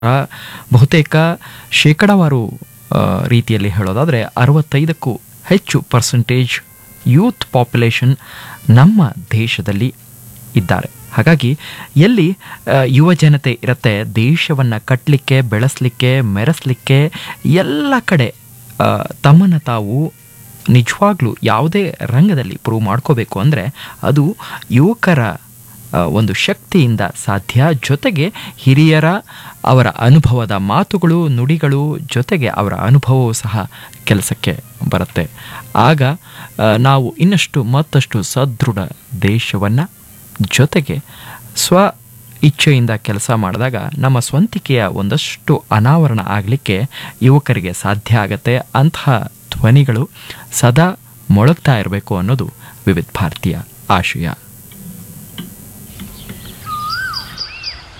ಬಹುತೇಕ ಶೇಕಡಾವಾರು ಆ, ರೀತಿಯಲ್ಲಿ ಹೇಳೋದಾದರೆ ಅರವತ್ತೈದಕ್ಕೂ ಹೆಚ್ಚು ಪರ್ಸೆಂಟೇಜ್ ಯೂತ್ ಪಾಪ್ಯುಲೇಷನ್ ನಮ್ಮ ದೇಶದಲ್ಲಿ ಇದ್ದಾರೆ ಹಾಗಾಗಿ ಎಲ್ಲಿ ಆ, ಯುವ ಜನತೆ ಇರುತ್ತೆ ದೇಶವನ್ನು ಕಟ್ಟಲಿಕ್ಕೆ ಬೆಳೆಸಲಿಕ್ಕೆ ಮೆರೆಸಲಿಕ್ಕೆ ಎಲ್ಲ ಕಡೆ ಆ, ತಮ್ಮನ್ನು ತಾವು ನಿಜವಾಗ್ಲೂ ಯಾವುದೇ ರಂಗದಲ್ಲಿ ಪ್ರೂವ್ ಮಾಡ್ಕೋಬೇಕು ಅಂದರೆ ಅದು ಯುವಕರ ಆ, ಒಂದು ಶಕ್ತಿಯಿಂದ ಸಾಧ್ಯ ಜೊತೆಗೆ ಹಿರಿಯರ ಅವರ ಅನುಭವದ ಮಾತುಗಳು ನುಡಿಗಳು ಜೊತೆಗೆ ಅವರ ಅನುಭವವೂ ಸಹ ಕೆಲಸಕ್ಕೆ ಬರುತ್ತೆ ಆಗ ಆ, ನಾವು ಇನ್ನಷ್ಟು ಮತ್ತಷ್ಟು ಸದೃಢ ದೇಶವನ್ನು ಜೊತೆಗೆ ಸ್ವ ಇಚ್ಛೆಯಿಂದ ಕೆಲಸ ಮಾಡಿದಾಗ ನಮ್ಮ ಸ್ವಂತಿಕೆಯ ಒಂದಷ್ಟು ಅನಾವರಣ ಆಗಲಿಕ್ಕೆ ಯುವಕರಿಗೆ ಸಾಧ್ಯ ಆಗತ್ತೆ ಅಂತಹ ಧ್ವನಿಗಳು ಸದಾ ಮೊಳಗ್ತಾ ಇರಬೇಕು ಅನ್ನೋದು ವಿವಿಧ ಭಾರತೀಯ ಆಶಯ